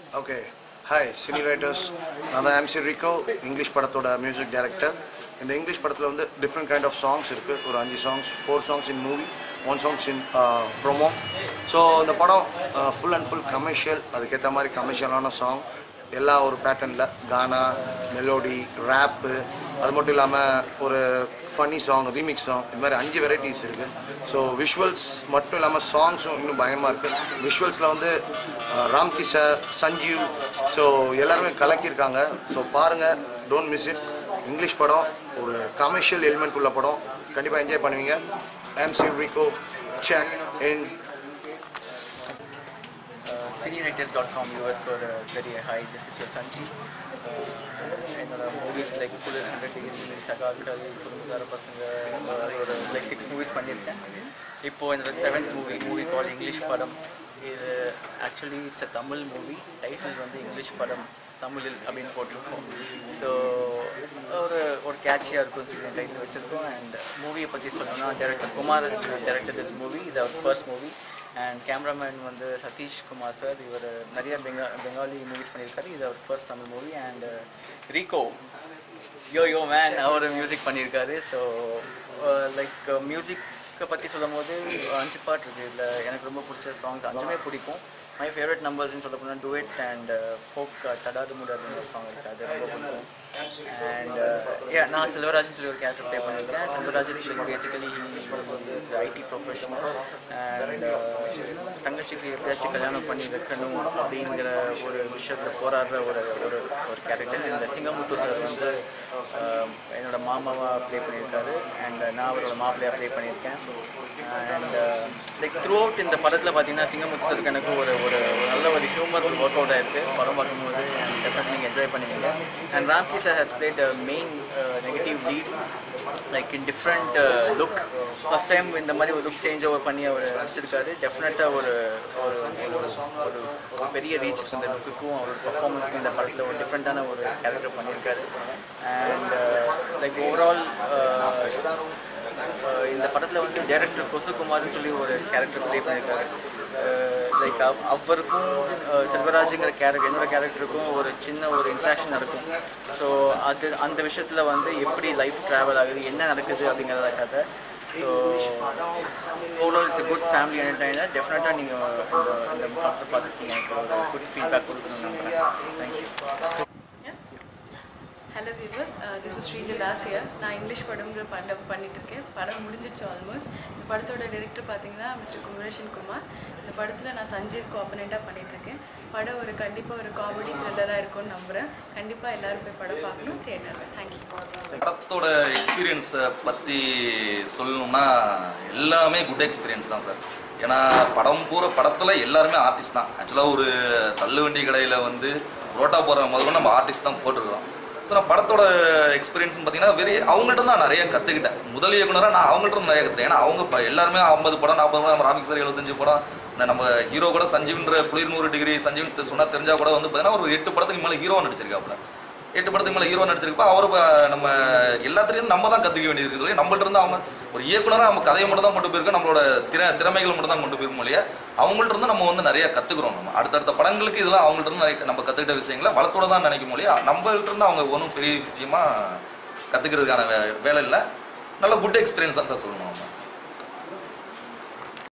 okay hi cine Cinewriters நான் தான் MC Rico English படத்தோட மியூசிக் டைரக்டர் இந்த இங்கிலீஷ் படத்தில் வந்து டிஃப்ரெண்ட் கைண்ட் ஆஃப் சாங்ஸ் இருக்குது ஒரு அஞ்சு songs four songs in movie one songs in promo so இந்த படம் ஃபுல் அண்ட் ஃபுல் கமர்ஷியல் அதுக்கேற்ற மாதிரி கமர்ஷியலான சாங் எல்லா ஒரு பேட்டர்னில் கானா மெலோடி ரேப்பு அது மட்டும் இல்லாமல் ஒரு ஃபன்னி சாங் ரீமிக்ஸ் சாங் இது மாதிரி அஞ்சு வெரைட்டிஸ் இருக்குது ஸோ விஷுவல்ஸ் மட்டும் இல்லாமல் சாங்ஸும் இன்னும் பயங்கரமாக இருக்குது விஷுவல்ஸில் வந்து அஹ், ராம் கிஷோர் சஞ்சீவ் ஸோ எல்லாருமே கலக்கியிருக்காங்க ஸோ பாருங்கள் டோன்ட் மிஸ் இட் இங்கிலீஷ் படம் ஒரு கமர்ஷியல் எலிமெண்ட் உள்ள படம் கண்டிப்பாக என்ஜாய் பண்ணுவீங்க MC Rico check in cinewriters.com வியூவர்ஸ்க்கு ஒரு பெரிய hi this is your Sanji என்னோட movies like full hundred degree சகாக்கள் குடும்பத்தார பசங்க அஹ், ஒரு லைக் சிக்ஸ் மூவிஸ் பண்ணியிருக்கேன் இப்போது என்னோட seventh movie movie call English படம் இது actually it's a Tamil movie title வந்து இங்கிலீஷ் படம் தமிழில் அப்படின்னு போட்டிருக்கோம் ஸோ ஒரு ஒரு கேட்சியாக இருக்கும்னு சொல்லி டைட்டில் வச்சுருக்கோம் அண்ட் மூவியை பற்றி சொல்லணும்னா director Kumar director this movie இது அவர் ஃபர்ஸ்ட் மூவி அண்ட் கேமராமேன் வந்து சதீஷ் குமார் சார் இவர் நிறைய பெங்கா பெங்காலி மூவிஸ் பண்ணியிருக்காரு இது அவர் ஃபர்ஸ்ட் தமிழ் மூவி அண்ட் ரீகோ யோ யோ மேன் அவர் மியூசிக் பண்ணியிருக்காரு ஸோ லைக் மியூசிக்கை பற்றி சொல்லும் போது அஞ்சு பாட்டு இருக்குது இதில் எனக்கு ரொம்ப பிடிச்ச சாங்ஸ் அஞ்சுமே பிடிக்கும் மை ஃபேவரட் நம்பர்ஸ்னு சொல்ல போனால் டூயட் அண்ட் ஃபோக் தடாது முடாதுன்னு ஒரு சாங் இருக்குது அது ரொம்ப பிடிக்கும் அண்ட் ஏ நான் செல்வராஜன் சொல்லி ஒரு கேரக்டர் ப்ளே பண்ணியிருக்கேன் செல்வராஜ் இஸ் லைக் பேசிக்கலி வந்து ஐடி ப்ரொஃபஷனல் அண்ட் தங்கச்சிக்கு எப்படியாச்சும் கல்யாணம் பண்ணி வைக்கணும் அப்படிங்கிற ஒரு விஷயத்தில் போராடுற ஒரு ஒரு ஒரு கேரக்டர் இந்த சிங்கமுத்து சார் வந்து அஹ், என்னோட மாமாவாக ப்ளே பண்ணியிருக்காரு அண்ட் நான் அவரோட மாப்பிள்ளையாக ப்ளே பண்ணியிருக்கேன் அண்ட் லைக் த்ரூ அவுட் இந்த படத்தில் பார்த்தீங்கன்னா சிங்கமுத்து சாருக்கு எனக்கு ஒரு ஒரு ஒரு நல்ல ஒரு ஹியூமர் ஒர்க் அவுட் ஆயிருக்கு படம் பார்க்கும்போது அண்ட் டெஃபினெட்லி நீங்கள் என்ஜாய் பண்ணுவீங்க and Ramki sir has played main negative lead like in different look first time இந்த மாதிரி ஒரு லுக் சேஞ்ச் ஓவர் பண்ணி அவர் நடிச்சிருக்காரு டெஃபினட்டாக ஒரு ஒரு ஒரு ஒரு ஒரு பெரிய ரீச் இருக்கு இந்த லுக்குக்கும் அவரோட பர்ஃபார்மன்ஸ்க்கும் இந்த படத்தில் ஒரு டிஃப்ரெண்ட்டான ஒரு கேரக்டர் பண்ணியிருக்காரு அண்ட் லைக் ஓவரால் இந்த படத்தில் வந்து டேரக்டர் கொசுகுமார்னு சொல்லி ஒரு கேரக்டர் ப்ளே பண்ணியிருக்காரு லைக் அவருக்கும் அஹ், செல்வராஜுங்கிற கேரக்டர் என்னோட கேரக்டருக்கும் ஒரு சின்ன ஒரு இன்ட்ராக்ஷன் நடக்கும் ஸோ அது அந்த விஷயத்தில் வந்து எப்படி லைஃப் ட்ராவல் ஆகுது என்ன நடக்குது அப்படிங்கிறத கதை so overall it's good family entertainer டெஃபினட்டாக நீங்கள் இந்த இந்த படத்தை பார்த்துட்டு நீங்கள் எனக்கு ஒரு குட் ஃபீட்பேக் கொடுக்கணும்னு நம்புகிறேன் thank you hello viewers this is Sreeja Dasiya நான் இங்கிலீஷ் படம்ங்கிற படம் பண்ணிட்டு இருக்கேன் படம் முடிஞ்சிடுச்சு ஆல்மோஸ்ட் இந்த படத்தோட டைரக்டர் பார்த்தீங்கன்னா மிஸ்டர் குமரேஷன் குமார் இந்த படத்தில் நான் சஞ்சீவ் கோஆப்பனண்ட்டாக பண்ணிட்டு இருக்கேன் படம் ஒரு கண்டிப்பாக ஒரு காமெடி த்ரில்லராக இருக்கும்னு நம்புகிறேன் கண்டிப்பாக எல்லாரும் போய் படம் பார்க்கணும் தியேட்டரில் தேங்க்யூ படத்தோட எக்ஸ்பீரியன்ஸை பற்றி சொல்லணும்னா எல்லாமே குட் எக்ஸ்பீரியன்ஸ் தான் சார் ஏன்னா படம் பூரா படத்தில் எல்லாருமே ஆர்டிஸ்ட் தான் ஆக்சுவலாக ஒரு தள்ளுவண்டி கடையில் வந்து புரோட்டா போடுற முதல்ல நம்ம ஆர்டிஸ்ட் தான் போட்டிருக்கோம் ஸோ நான் படத்தோட எக்ஸ்பீரியன்ஸ்னு பார்த்தீங்கன்னா வெரி அவங்கள்ட்ட தான் நிறைய கற்றுக்கிட்டேன் முதல் இயக்குனராக நான் அவங்கள்ட்ட இருந்து நிறைய கற்றுக்கிட்டேன் ஏன்னா அவங்க இப்போ எல்லாருமே ஐம்பது படம் நாற்பது படம் நம்ம ராமிக் சார் எழுபத்தஞ்சு படம் இந்த நம்ம ஹீரோ கூட சஞ்சீவ்ன்ற குளிர் நூறு டிகிரி சஞ்சீவ் சொன்னால் தெரிஞ்சா கூட வந்து பார்த்தீங்கன்னா ஒரு எட்டு படத்துக்கு மேலே ஹீரோ நடிச்சிருக்காப்புல எட்டு படத்துக்கு மேலே ஹீரோ நடிச்சிருக்கப்ப அவர் நம்ம எல்லாத்துலேயும் நம்ம தான் கற்றுக்க வேண்டியது இருக்குது நம்மள்ட்ட இருந்து அவங்க ஒரு இயக்குனராக நம்ம கதையை மட்டும் தான் கொண்டு போயிருக்கோம் நம்மளோட திற திறமைகள் மட்டும் தான் கொண்டு போயிருக்கோம் இல்லையா அவங்கள்ட்ட இருந்து நம்ம வந்து நிறைய கற்றுக்குறோம் நம்ம அடுத்தடுத்த படங்களுக்கு இதெல்லாம் அவங்கள்ட்ட இருந்து நிறைய நம்ம கற்றுக்கிட்ட விஷயங்களை வளத்தோட தான் நினைக்கும் இல்லையா நம்மள்ட்ட இருந்து அவங்க ஒன்றும் பெரிய விஷயமா கற்றுக்கிறதுக்கான வே வேலை இல்லை நல்ல குட் எக்ஸ்பீரியன்ஸ் தான் சார் சொல்லணும் நம்ம